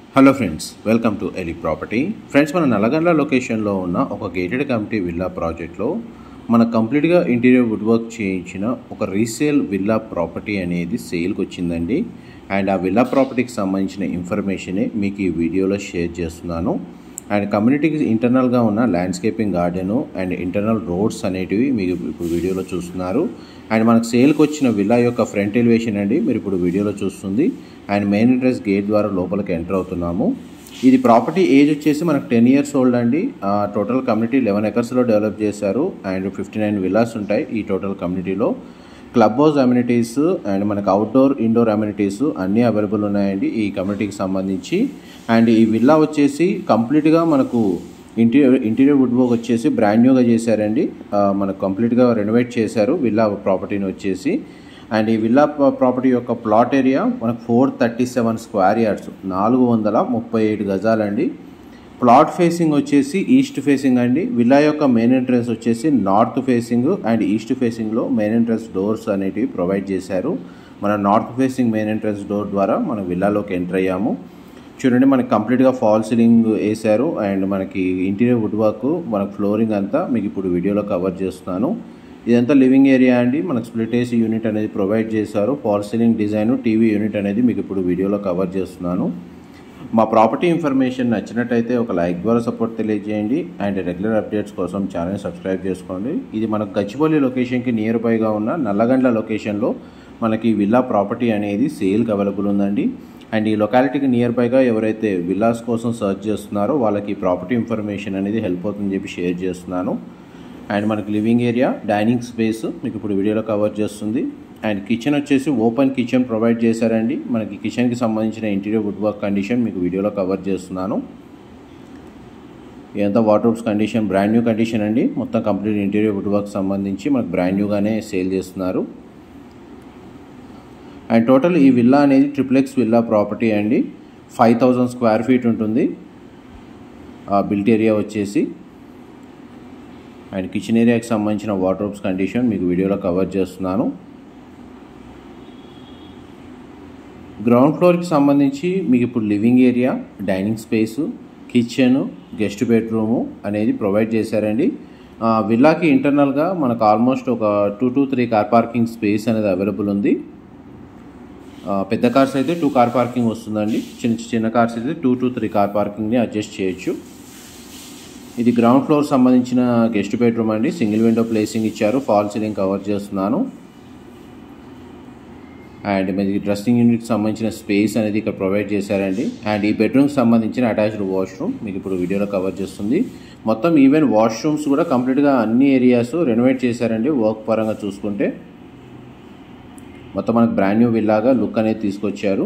hello friends welcome to Eli property friends మన నల్లగండ్ల లొకేషన్లో ఉన్న ఒక గేటెడ్ కమిటీ విల్లా ప్రాజెక్ట్లో మన కంప్లీట్గా ఇంటీరియర్ వుడ్ వర్క్ చేయించిన ఒక రీసేల్ విల్లా ప్రాపర్టీ అనేది సేల్కి వచ్చిందండి అండ్ ఆ విల్లా ప్రాపర్టీకి సంబంధించిన ఇన్ఫర్మేషనే మీకు ఈ వీడియోలో షేర్ చేస్తున్నాను అండ్ కమ్యూనిటీకి ఇంటర్నల్గా ఉన్న landscaping garden and internal roads అనేటివి మీకు ఇప్పుడు వీడియోలో చూస్తున్నారు అండ్ మనకు సేల్కి వచ్చిన విల్లా యొక్క ఫ్రంట్ ఎలివేషన్ అండి మీరు ఇప్పుడు వీడియోలో చూస్తుంది అండ్ మెయిన్ ఎంట్రెన్స్ గేట్ ద్వారా లోపలికి ఎంటర్ అవుతున్నాము ఇది ప్రాపర్టీ ఏజ్ వచ్చేసి మనకు టెన్ ఇయర్స్ ఓల్డ్ అండి టోటల్ కమ్యూనిటీ లెవెన్ ఎకర్స్లో డెవలప్ చేశారు అండ్ ఫిఫ్టీ నైన్ విల్లాస్ ఉంటాయి ఈ టోటల్ కమ్యూనిటీలో క్లబ్ హౌస్ అమ్యూనిటీస్ అండ్ మనకు అవుట్డోర్ ఇండోర్ అమ్యూనిటీస్ అన్నీ అవైలబుల్ ఉన్నాయండి ఈ కమ్యూనిటీకి సంబంధించి అండ్ ఈ విల్లా వచ్చేసి కంప్లీట్గా మనకు ఇంటీరియర్ ఇంటీరియర్ వుడ్ వర్క్ వచ్చేసి బ్రాండ్ న్యూగా చేశారండి ఆ, మనకు కంప్లీట్గా రెనోవేట్ చేశారు విల్లా ప్రాపర్టీని వచ్చేసి అండ్ ఈ విల్లా ప్రాపర్టీ యొక్క ప్లాట్ ఏరియా మనకు four thirty seven square yards నాలుగు వందల ముప్పై ఏడు గజాలండి ప్లాట్ ఫేసింగ్ వచ్చేసి ఈస్ట్ ఫేసింగ్ అండి విల్లా యొక్క మెయిన్ ఎంట్రన్స్ వచ్చేసి నార్త్ ఫేసింగ్ అండ్ ఈస్ట్ ఫేసింగ్లో మెయిన్ ఎంట్రన్స్ డోర్స్ అనేటివి ప్రొవైడ్ చేశారు మన north facing main entrance door ద్వారా మన విల్లాలోకి ఎంటర్ అయ్యాము చూడండి మనకి కంప్లీట్గా ఫాల్ సీలింగ్ వేశారు అండ్ మనకి ఇంటీరియర్ వుడ్ వర్క్ మనకు ఫ్లోరింగ్ అంతా మీకు ఇప్పుడు వీడియోలో కవర్ చేస్తున్నాను ఇదంతా లివింగ్ ఏరియా అండి మనకు స్ప్లిట్ ఏసీ యూనిట్ అనేది ప్రొవైడ్ చేశారు fall ceiling design TV unit అనేది మీకు ఇప్పుడు వీడియోలో కవర్ చేస్తున్నాను మా ప్రాపర్టీ ఇన్ఫర్మేషన్ నచ్చినట్టయితే ఒక లైక్ ద్వారా సపోర్ట్ తెలియజేయండి అండ్ రెగ్యులర్ అప్డేట్స్ కోసం ఛానల్ సబ్స్క్రైబ్ చేసుకోండి ఇది మనకు గచ్చిబౌలి లొకేషన్కి నియర్ బైగా ఉన్న నల్లగండ్ల లొకేషన్లో మనకి విల్లా ప్రాపర్టీ అనేది సేల్కి అవైలబుల్ ఉందండి అండ్ ఈ లొకాలిటీకి నియర్ బైగా ఎవరైతే విల్లాస్ కోసం సర్చ్ చేస్తున్నారో వాళ్ళకి ఈ ప్రాపర్టీ ఇన్ఫర్మేషన్ అనేది హెల్ప్ అవుతుందని చెప్పి షేర్ చేస్తున్నాను అండ్ మనకి లివింగ్ ఏరియా డైనింగ్ స్పేస్ మీకు ఇప్పుడు వీడియోలో కవర్ చేస్తుంది అండ్ కిచెన్ వచ్చేసి ఓపెన్ కిచెన్ ప్రొవైడ్ చేశారండి మనకి కిచెన్కి సంబంధించిన ఇంటీరియర్ వుడ్ వర్క్ కండిషన్ మీకు వీడియోలో కవర్ చేస్తున్నాను ఇదంతా waters condition brand new condition అండి మొత్తం కంప్లీట్ ఇంటీరియర్ వుడ్ వర్క్ సంబంధించి మనకు బ్రాండ్ న్యూగానే సేల్ చేస్తున్నారు అండ్ టోటల్ ఈ విల్లా అనేది ట్రిప్లెక్స్ విల్లా ప్రాపర్టీ అండి ఫైవ్ థౌజండ్ స్క్వేర్ ఫీట్ ఉంటుంది బిల్ట్ ఏరియా వచ్చేసి అండ్ కిచెన్ ఏరియాకి సంబంధించిన వాటర్ కండిషన్ మీకు వీడియోలో కవర్ చేస్తున్నాను గ్రౌండ్ ఫ్లోర్కి సంబంధించి మీకు ఇప్పుడు living area dining space kitchen guest bedroom అనేది ప్రొవైడ్ చేశారండి ఆ, విల్లాకి ఇంటర్నల్గా మనకు ఆల్మోస్ట్ ఒక two to three car parking space అనేది అవైలబుల్ ఉంది ఆ, పెద్ద కార్స్ అయితే టూ కార్ పార్కింగ్ వస్తుందండి చిన్న చిన్న కార్స్ అయితే టూ టు త్రీ కార్ పార్కింగ్ని అడ్జస్ట్ చేయొచ్చు ఇది గ్రౌండ్ ఫ్లోర్ సంబంధించిన గెస్ట్ బెడ్రూమ్ అండి సింగిల్ విండో ప్లేసింగ్ ఇచ్చారు ఫాల్ సీలింగ్ కవర్ చేస్తున్నాను అండ్ మనకి డ్రెస్సింగ్ యూనిట్కి సంబంధించిన స్పేస్ అనేది ఇక్కడ ప్రొవైడ్ చేశారండి అండ్ ఈ బెడ్రూమ్కి సంబంధించిన అటాచ్డ్ వాష్రూమ్ మీకు ఇప్పుడు వీడియోలో కవర్ చేస్తుంది మొత్తం ఈవెన్ వాష్రూమ్స్ కూడా కంప్లీట్గా అన్ని ఏరియాస్ రెనోవేట్ చేశారండి వర్క్ పరంగా చూసుకుంటే మొత్తం మనకు బ్రాండ్ న్యూ విల్లాగా లుక్ అనేది తీసుకొచ్చారు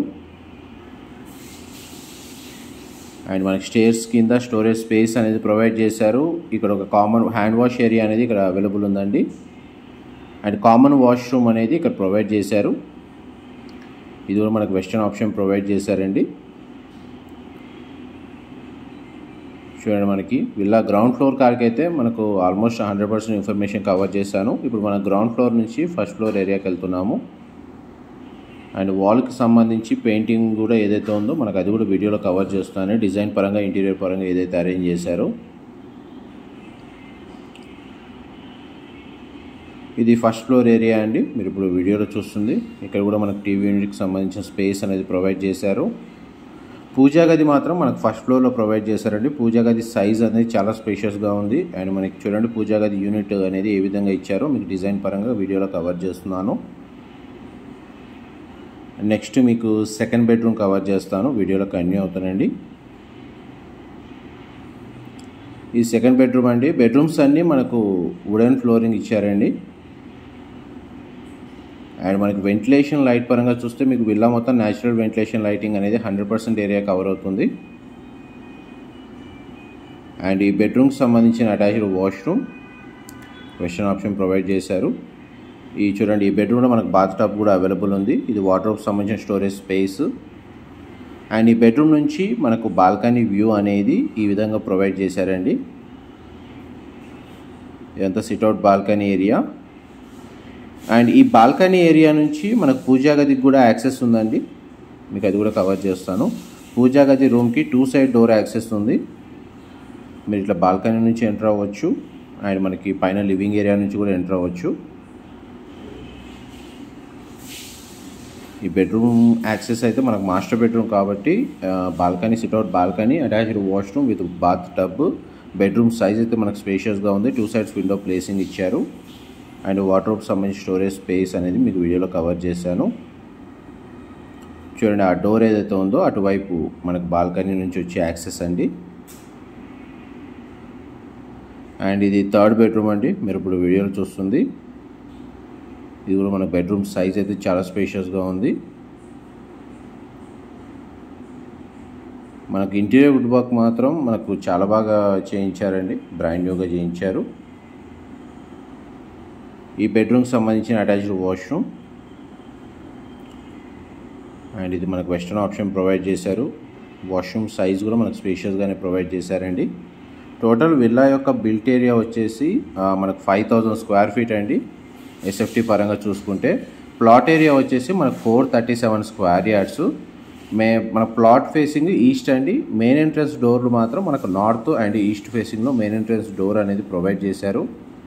అండ్ మనకి స్టేర్స్ కింద స్టోరేజ్ స్పేస్ అనేది ప్రొవైడ్ చేశారు ఇక్కడ ఒక కామన్ హ్యాండ్ వాష్ ఏరియా అనేది ఇక్కడ అవైలబుల్ ఉందండి అండ్ కామన్ వాష్రూమ్ అనేది ఇక్కడ ప్రొవైడ్ చేశారు ఇది కూడా మనకు వెస్టర్న్ ఆప్షన్ ప్రొవైడ్ చేశారండి చూడండి మనకి విల్లా గ్రౌండ్ ఫ్లోర్ కార్కి అయితే మనకు almost hundred percent information cover చేశాను ఇప్పుడు మనం గ్రౌండ్ ఫ్లోర్ నుంచి ఫస్ట్ ఫ్లోర్ ఏరియాకి వెళ్తున్నాము అండ్ వాల్కి సంబంధించి పెయింటింగ్ కూడా ఏదైతే ఉందో మనకు అది కూడా వీడియోలో కవర్ చేస్తున్నాను డిజైన్ పరంగా ఇంటీరియర్ పరంగా ఏదైతే అరేంజ్ చేశారో ఇది ఫస్ట్ ఫ్లోర్ ఏరియా అండి మీరు ఇప్పుడు వీడియోలో చూస్తుంది ఇక్కడ కూడా మనకు టీవీ యూనిట్కి సంబంధించిన స్పేస్ అనేది ప్రొవైడ్ చేశారు పూజా గది మాత్రం మనకు ఫస్ట్ ఫ్లోర్లో ప్రొవైడ్ చేశారండి పూజా గది సైజ్ అనేది చాలా స్పేషియస్గా ఉంది అండ్ మనకి చూడండి పూజా గది యూనిట్ అనేది ఏ విధంగా ఇచ్చారో మీకు డిజైన్ పరంగా వీడియోలో కవర్ చేస్తున్నాను నెక్స్ట్ మీకు సెకండ్ బెడ్రూమ్ కవర్ చేస్తాను వీడియోలో కంటిన్యూ అవుతానండి ఈ సెకండ్ బెడ్రూమ్ అండి బెడ్రూమ్స్ అన్నీ మనకు వుడెన్ ఫ్లోరింగ్ ఇచ్చారండి అండ్ మనకి వెంటిలేషన్ లైట్ పరంగా చూస్తే మీకు విల్లా మొత్తం న్యాచురల్ వెంటిలేషన్ లైటింగ్ అనేది హండ్రెడ్ పర్సెంట్ ఏరియా కవర్ అవుతుంది అండ్ ఈ బెడ్రూమ్కి సంబంధించిన attached washroom western option provide చేశారు ఈ చూడండి ఈ బెడ్రూమ్లో మనకు బాత్ టబ్ కూడా అవైలబుల్ ఉంది ఇది వాటర్ సంబంధించిన స్టోరేజ్ స్పేస్ అండ్ ఈ బెడ్రూమ్ నుంచి మనకు బాల్కనీ వ్యూ అనేది ఈ విధంగా ప్రొవైడ్ చేశారండి ఇదంతా సిట్అవుట్ బాల్కనీ ఏరియా అండ్ ఈ బాల్కనీ ఏరియా నుంచి మనకు పూజా గదికి కూడా యాక్సెస్ ఉందండి మీకు అది కూడా కవర్ చేస్తాను పూజా గది రూమ్కి టూ సైడ్ డోర్ యాక్సెస్ ఉంది మీరు ఇట్లా బాల్కనీ నుంచి ఎంటర్ అవ్వచ్చు అండ్ మనకి పైన లివింగ్ ఏరియా నుంచి కూడా ఎంటర్ అవ్వచ్చు ఈ బెడ్రూమ్ యాక్సెస్ అయితే మనకు మాస్టర్ బెడ్రూమ్ కాబట్టి balcony sit out balcony attached washroom with bath tub bedroom size అయితే మనకు స్పేషియస్గా ఉంది టూ సైడ్స్ విండో ప్లేసింగ్ ఇచ్చారు అండ్ వాటర్ సంబంధించి స్టోరేజ్ స్పేస్ అనేది మీకు వీడియోలో కవర్ చేశాను చూడండి ఆ డోర్ ఏదైతే ఉందో అటువైపు మనకు బాల్కనీ నుంచి వచ్చే యాక్సెస్ అండి అండ్ ఇది థర్డ్ బెడ్రూమ్ అండి మీరు ఇప్పుడు వీడియోలో చూస్తుంది ఇది కూడా మన బెడ్రూమ్ సైజ్ అయితే చాలా స్పేషియస్గా ఉంది మనకు ఇంటీరియర్ వుడ్ వర్క్ మాత్రం మనకు చాలా బాగా చేయించారండి బ్రాండ్ న్యూగా చేయించారు ఈ బెడ్రూమ్కి సంబంధించిన అటాచ్డ్ వాష్రూమ్ అండ్ ఇది మనకు వెస్టర్న్ ఆప్షన్ ప్రొవైడ్ చేశారు వాష్రూమ్ సైజ్ కూడా మనకు స్పేషియస్గానే ప్రొవైడ్ చేశారండి టోటల్ విల్లా యొక్క బిల్ట్ ఏరియా వచ్చేసి మనకు ఫైవ్ థౌజండ్ స్క్వేర్ ఫీట్ అండి ఎస్ఎఫ్టీ పరంగా చూసుకుంటే ప్లాట్ ఏరియా వచ్చేసి మనకు four thirty seven square yards మే మన ప్లాట్ ఫేసింగ్ ఈస్ట్ అండి మెయిన్ ఎంట్రన్స్ డోర్లు మాత్రం మనకు నార్త్ అండ్ ఈస్ట్ ఫేసింగ్లో మెయిన్ ఎంట్రన్స్ డోర్ అనేది ప్రొవైడ్ చేశారు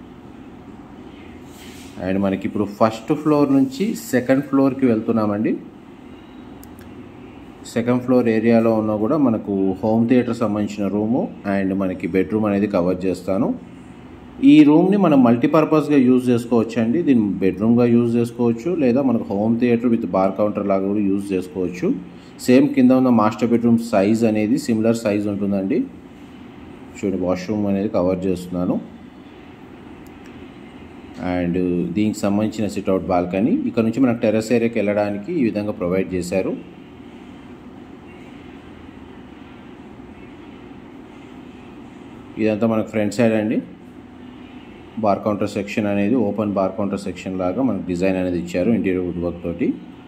అండ్ మనకి ఇప్పుడు ఫస్ట్ ఫ్లోర్ నుంచి సెకండ్ ఫ్లోర్కి వెళ్తున్నామండి సెకండ్ ఫ్లోర్ ఏరియాలో ఉన్న కూడా మనకు హోమ్ థియేటర్ సంబంధించిన రూము అండ్ మనకి బెడ్రూమ్ అనేది కవర్ చేస్తాను ఈ రూమ్ని మనం మల్టీపర్పస్గా యూజ్ చేసుకోవచ్చు అండి దీన్ని బెడ్రూమ్గా యూజ్ చేసుకోవచ్చు లేదా మనకు home theatre with bar counter లాగా కూడా యూజ్ చేసుకోవచ్చు సేమ్ కింద ఉన్న మాస్టర్ బెడ్రూమ్ సైజ్ అనేది సిమిలర్ సైజ్ ఉంటుందండి చూడండి వాష్రూమ్ అనేది కవర్ చేస్తున్నాను అండ్ దీనికి సంబంధించిన సిట్అవుట్ బాల్కనీ ఇక్కడ నుంచి మనకు టెర్రస్ ఏరియాకి వెళ్ళడానికి ఈ విధంగా ప్రొవైడ్ చేశారు ఇదంతా మనకు ఫ్రంట్ సైడ్ అండి బార్ కౌంటర్ సెక్షన్ అనేది ఓపెన్ బార్ కౌంటర్ సెక్షన్ లాగా మనకు డిజైన్ అనేది ఇచ్చారు ఇంటీరియర్ వుడ్ వర్క్ తోటి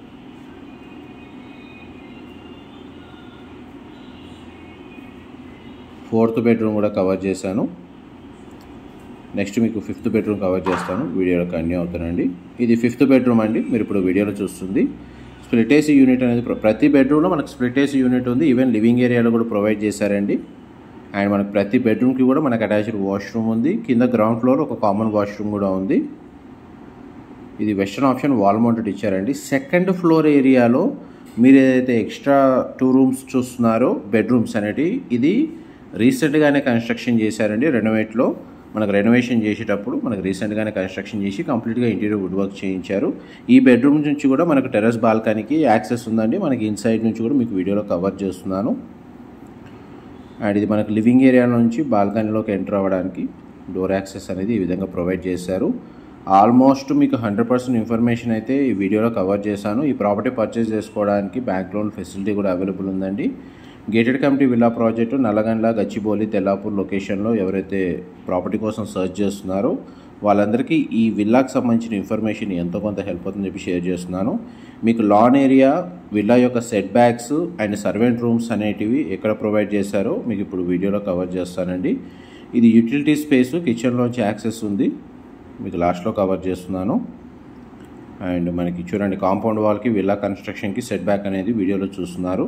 ఫోర్త్ బెడ్రూమ్ కూడా కవర్ చేశాను నెక్స్ట్ మీకు ఫిఫ్త్ బెడ్రూమ్ కవర్ చేస్తాను వీడియోలో కంటిన్యూ అవుతానండి ఇది ఫిఫ్త్ బెడ్రూమ్ అండి మీరు ఇప్పుడు వీడియోలో చూస్తుంది స్ప్లిట్ ఏసీ యూనిట్ అనేది ప్రతి బెడ్రూమ్లో మనకు స్ప్లిట్ ఏసీ యూనిట్ ఉంది ఈవెన్ లివింగ్ ఏరియాలో కూడా ప్రొవైడ్ చేశారండి అండ్ మనకు ప్రతి బెడ్రూమ్కి కూడా మనకు అటాచ్డ్ వాష్రూమ్ ఉంది కింద గ్రౌండ్ ఫ్లోర్ ఒక కామన్ వాష్రూమ్ కూడా ఉంది ఇది వెస్టర్న్ ఆప్షన్ వాల్ మౌంటెడ్ ఇచ్చారండి సెకండ్ ఫ్లోర్ ఏరియాలో మీరు ఏదైతే ఎక్స్ట్రా టూ రూమ్స్ చూస్తున్నారో బెడ్రూమ్స్ అనేటివి ఇది రీసెంట్గానే కన్స్ట్రక్షన్ చేశారండి రెనోవేట్లో మనకు రెనోవేషన్ చేసేటప్పుడు మనకు రీసెంట్గానే కన్స్ట్రక్షన్ చేసి కంప్లీట్గా ఇంటీరియర్ వుడ్ వర్క్ చేయించారు ఈ బెడ్రూమ్ నుంచి కూడా మనకు టెర్రస్ బాల్కనీకి యాక్సెస్ ఉందండి మనకి ఇన్సైడ్ నుంచి కూడా మీకు వీడియోలో కవర్ చేస్తున్నాను అండ్ ఇది మనకు లివింగ్ ఏరియా నుంచి బాల్కనీలోకి ఎంటర్ అవ్వడానికి డోర్ యాక్సెస్ అనేది ఈ విధంగా ప్రొవైడ్ చేశారు ఆల్మోస్ట్ మీకు హండ్రెడ్ పర్సెంట్ ఇన్ఫర్మేషన్ అయితే ఈ వీడియోలో కవర్ చేశాను ఈ ప్రాపర్టీ పర్చేస్ చేసుకోవడానికి బ్యాంక్ లోన్ ఫెసిలిటీ కూడా అవైలబుల్ ఉందండి gated community villa project Nallagandla Gachibowli Tellapur లొకేషన్లో ఎవరైతే ప్రాపర్టీ కోసం సర్చ్ చేస్తున్నారో వాళ్ళందరికీ ఈ విల్లాకి సంబంధించిన ఇన్ఫర్మేషన్ ఎంతో కొంత హెల్ప్ అవుతుందని చెప్పి షేర్ చేస్తున్నాను మీకు లాన్ ఏరియా విల్లా యొక్క setbacks and servant rooms అనేటివి ఎక్కడ ప్రొవైడ్ చేశారో మీకు ఇప్పుడు వీడియోలో కవర్ చేస్తానండి ఇది యూటిలిటీ స్పేస్ కిచెన్లోంచి యాక్సెస్ ఉంది మీకు లాస్ట్లో కవర్ చేస్తున్నాను అండ్ మనకి చూడండి కాంపౌండ్ వాల్కి విల్లా కన్స్ట్రక్షన్కి సెట్ బ్యాక్ అనేది వీడియోలో చూస్తున్నారు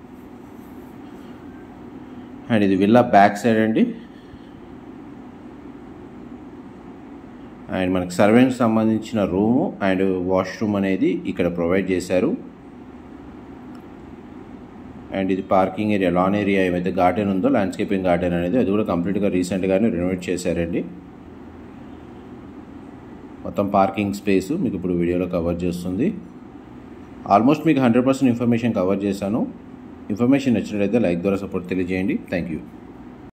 అండ్ ఇది విల్లా బ్యాక్ సైడ్ అండి అండ్ మనకి సర్వెంట్స్ సంబంధించిన రూము అండ్ వాష్రూమ్ అనేది ఇక్కడ ప్రొవైడ్ చేశారు అండ్ ఇది పార్కింగ్ ఏరియా లాన్ ఏరియా ఏమైతే గార్డెన్ ఉందో ల్యాండ్స్కేపింగ్ గార్డెన్ అనేది అది కూడా కంప్లీట్గా రీసెంట్గానే రెనోవేట్ చేశారండి మొత్తం పార్కింగ్ స్పేస్ మీకు ఇప్పుడు వీడియోలో కవర్ చేస్తుంది ఆల్మోస్ట్ మీకు హండ్రెడ్ పర్సెంట్ ఇన్ఫర్మేషన్ కవర్ చేశాను ఇన్ఫర్మేషన్ నచ్చినట్లయితే లైక్ ద్వారా సపోర్ట్ తెలియజేయండి థ్యాంక్ యూ